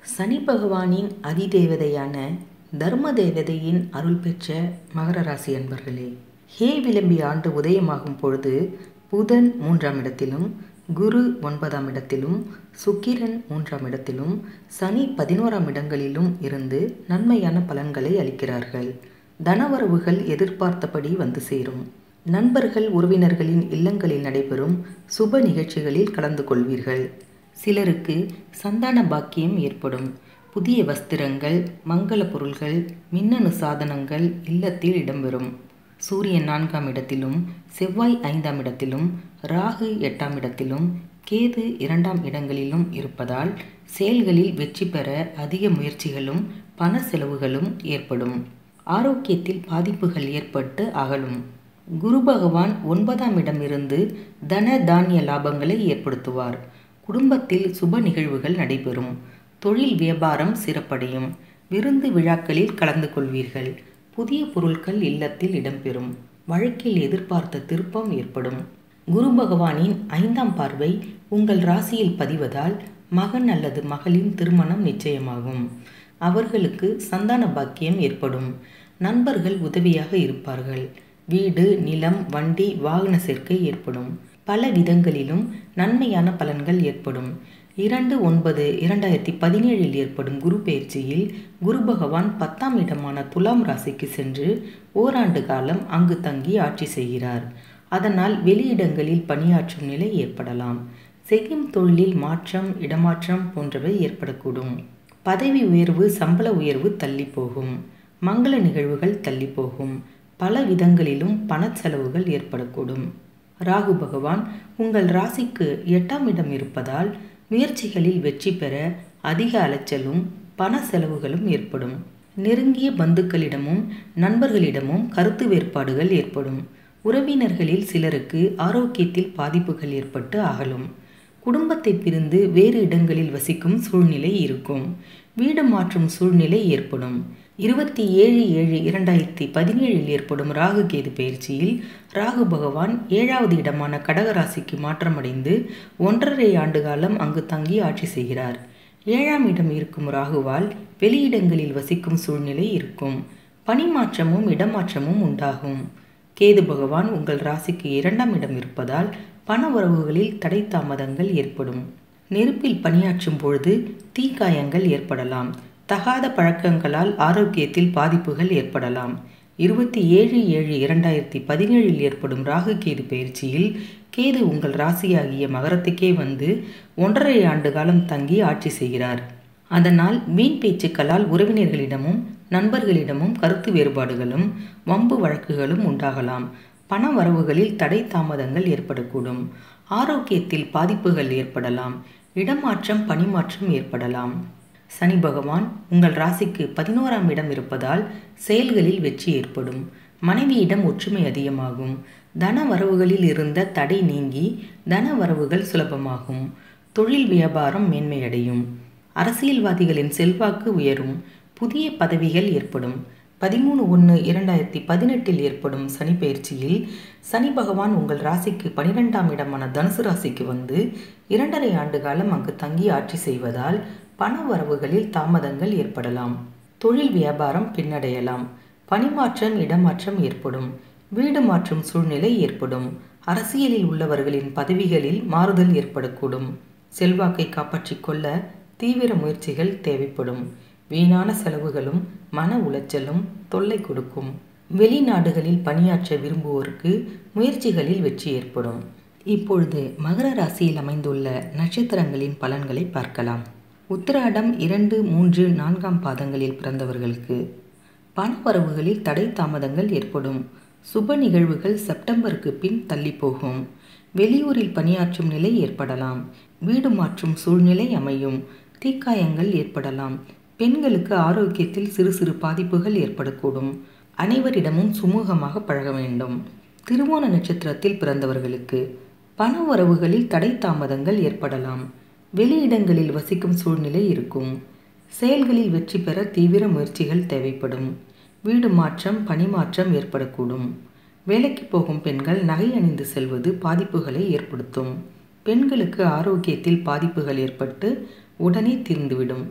சனி பகவானின் அதிதேவதையான தர்ம தேவதையின் அருள் பெற்ற மகர ராசி அன்பர்களே ஹே விளம்பி ஆண்டு உதயமாகும் பொழுது புதன் மூன்றாம் இடத்திலும் குரு ஒன்பதாம் இடத்திலும் சுக்கிரன் மூன்றாம் இடத்திலும் சனி பதினோராம் இடங்களிலும் இருந்து நன்மையான பலன்களை அளிக்கிறார்கள் தனவரவுகள் எதிர்பார்த்தபடி வந்து சேரும் நண்பர்கள் உறவினர்களின் இல்லங்களில் நடைபெறும் சுப நிகழ்ச்சிகளில் கலந்து கொள்வீர்கள் சிலருக்கு சந்தான பாக்கியம் ஏற்படும் புதிய வஸ்திரங்கள் மங்கள பொருள்கள் மின்னணு சாதனங்கள் இல்லத்தில் இடம்பெறும் சூரியன் நான்காம் இடத்திலும் செவ்வாய் ஐந்தாம் இடத்திலும் ராகு எட்டாம் இடத்திலும் கேது இரண்டாம் இடங்களிலும் இருப்பதால் செயல்களில் வெற்றி பெற அதிக முயற்சிகளும் பண செலவுகளும் ஏற்படும் ஆரோக்கியத்தில் பாதிப்புகள் ஏற்பட்டு அகலும் குரு பகவான் ஒன்பதாம் இடமிருந்து தன தானிய லாபங்களை ஏற்படுத்துவார் குடும்பத்தில் சுப நிகழ்வுகள் நடைபெறும் தொழில் வியாபாரம் சிறப்படையும் விருந்து விழாக்களில் கலந்து கொள்வீர்கள் புதிய பொருட்கள் இல்லத்தில் இடம்பெறும் வழக்கில் எதிர்பார்த்த திருப்பம் ஏற்படும் குரு பகவானின் ஐந்தாம் பார்வை உங்கள் ராசியில் பதிவதால் மகன் அல்லது மகளின் திருமணம் நிச்சயமாகும் அவர்களுக்கு சந்தான பாக்கியம் ஏற்படும் நண்பர்கள் உதவியாக இருப்பார்கள் வீடு நிலம் வண்டி வாகன சேர்க்கை ஏற்படும் பல விதங்களிலும் நன்மையான பலன்கள் ஏற்படும் இரண்டு ஒன்பது இரண்டாயிரத்தி பதினேழில் ஏற்படும் குரு பயிற்சியில் குரு பகவான் பத்தாம் இடமான துலாம் ராசிக்கு சென்று ஓராண்டு காலம் அங்கு தங்கி ஆட்சி செய்கிறார் அதனால் வெளியிடங்களில் பணியாற்றும் நிலை ஏற்படலாம் செய்யும் தொழிலில் மாற்றம் இடமாற்றம் போன்றவை ஏற்படக்கூடும் பதவி உயர்வு சம்பள உயர்வு தள்ளி போகும் மங்கள நிகழ்வுகள் தள்ளி போகும் பல விதங்களிலும் பண செலவுகள் ஏற்படக்கூடும் ராகு பகவான் உங்கள் ராசிக்கு எட்டாம் இடம் இருப்பதால் முயற்சிகளில் வெற்றி பெற அதிக அலைச்சலும் பண செலவுகளும் ஏற்படும் நெருங்கிய பந்துக்களிடமும் நண்பர்களிடமும் கருத்து வேறுபாடுகள் ஏற்படும் உறவினர்களில் சிலருக்கு ஆரோக்கியத்தில் பாதிப்புகள் ஏற்பட்டு அகலும் குடும்பத்தை பிரிந்து வேறு இடங்களில் வசிக்கும் சூழ்நிலை இருக்கும் வீடு மாற்றும் சூழ்நிலை ஏற்படும் இருபத்தி ஏழு ஏழு இரண்டாயிரத்தி பதினேழில் ஏற்படும் ராகு கேது பயிற்சியில் ராகு பகவான் ஏழாவது இடமான கடகராசிக்கு மாற்றமடைந்து ஒன்றரை ஆண்டு காலம் அங்கு தங்கி ஆட்சி செய்கிறார் ஏழாம் இடம் இருக்கும் ராகுவால் வெளியிடங்களில் வசிக்கும் சூழ்நிலை இருக்கும் பணிமாற்றமும் இடமாற்றமும் உண்டாகும் கேது பகவான் உங்கள் ராசிக்கு இரண்டாம் இடம் இருப்பதால் பண உறவுகளில் தடை தாமதங்கள் ஏற்படும் நெருப்பில் பணியாற்றும் பொழுது தீக்காயங்கள் ஏற்படலாம் தகாத பழக்கங்களால் ஆரோக்கியத்தில் பாதிப்புகள் ஏற்படலாம் இருபத்தி ஏழு ஏழு இரண்டாயிரத்தி பதினேழில் ஏற்படும் ராகு கேது பயிற்சியில் கேது உங்கள் ராசியாகிய மகரத்துக்கே வந்து ஒன்றரை ஆண்டு காலம் தங்கி ஆட்சி செய்கிறார் அதனால் மீன் பேச்சுக்களால் உறவினர்களிடமும் நண்பர்களிடமும் கருத்து வேறுபாடுகளும் வம்பு வழக்குகளும் உண்டாகலாம் பண வரவுகளில் தடை தாமதங்கள் ஏற்படக்கூடும் ஆரோக்கியத்தில் பாதிப்புகள் ஏற்படலாம் இடமாற்றம் பணிமாற்றம் ஏற்படலாம் சனி பகவான் உங்கள் ராசிக்கு பதினோராம் இடம் இருப்பதால் செயல்களில் வெற்றி ஏற்படும் மனைவியிடம் ஒற்றுமை அதிகமாகும் தன வரவுகளில் இருந்த தடை நீங்கி தன வரவுகள் சுலபமாகும் தொழில் வியாபாரம் மேன்மையடையும் அரசியல்வாதிகளின் செல்வாக்கு உயரும் புதிய பதவிகள் ஏற்படும் பதிமூணு ஒன்று இரண்டாயிரத்தி பதினெட்டில் ஏற்படும் சனி பயிற்சியில் சனி பகவான் உங்கள் ராசிக்கு பனிரெண்டாம் இடமான தனுசு ராசிக்கு வந்து இரண்டரை ஆண்டு காலம் அங்கு தங்கி ஆட்சி செய்வதால் பண வரவுகளில் தாமதங்கள் ஏற்படலாம் தொழில் வியாபாரம் பின்னடையலாம் பணிமாற்றம் இடமாற்றம் ஏற்படும் வீடு மாற்றும் சூழ்நிலை ஏற்படும் அரசியலில் உள்ளவர்களின் பதவிகளில் மாறுதல் ஏற்படக்கூடும் செல்வாக்கை காப்பாற்றிக் கொள்ள தீவிர முயற்சிகள் தேவைப்படும் வீணான செலவுகளும் மன உளைச்சலும் தொல்லை கொடுக்கும் வெளிநாடுகளில் பணியாற்ற விரும்புவோருக்கு முயற்சிகளில் வெற்றி ஏற்படும் இப்பொழுது மகர ராசியில் அமைந்துள்ள நட்சத்திரங்களின் பலன்களை பார்க்கலாம் உத்திராடம் இரண்டு மூன்று நான்காம் பாதங்களில் பிறந்தவர்களுக்கு பணவரவுகளில் தடை தாமதங்கள் ஏற்படும் சுப நிகழ்வுகள் செப்டம்பருக்கு பின் தள்ளி போகும் வெளியூரில் பணியாற்றும் நிலை ஏற்படலாம் வீடு மாற்றும் சூழ்நிலை அமையும் தீக்காயங்கள் ஏற்படலாம் பெண்களுக்கு ஆரோக்கியத்தில் சிறு சிறு பாதிப்புகள் ஏற்படக்கூடும் அனைவரிடமும் சுமூகமாக பழக வேண்டும் திருவோண நட்சத்திரத்தில் பிறந்தவர்களுக்கு பண வரவுகளில் தடை தாமதங்கள் ஏற்படலாம் வெளியிடங்களில் வசிக்கும் சூழ்நிலை இருக்கும் செயல்களில் வெற்றி பெற தீவிர முயற்சிகள் தேவைப்படும் வீடு மாற்றம் பணிமாற்றம் ஏற்படக்கூடும் வேலைக்கு போகும் பெண்கள் நகை அணிந்து செல்வது பாதிப்புகளை ஏற்படுத்தும் பெண்களுக்கு ஆரோக்கியத்தில் பாதிப்புகள் ஏற்பட்டு உடனே தீர்ந்துவிடும்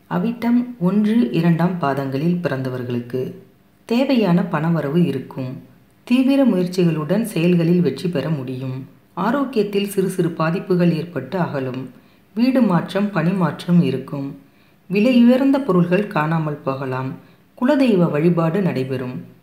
அவிட்டம் ஒன்று இரண்டாம் பாதங்களில் பிறந்தவர்களுக்கு தேவையான பணவரவு இருக்கும் தீவிர முயற்சிகளுடன் செயல்களில் வெற்றி பெற முடியும் ஆரோக்கியத்தில் சிறு சிறு பாதிப்புகள் ஏற்பட்டு அகலும் வீடு மாற்றம் பணி மாற்றம் இருக்கும் விலையுயர்ந்த பொருள்கள் காணாமல் போகலாம் குலதெய்வ வழிபாடு நடைபெறும்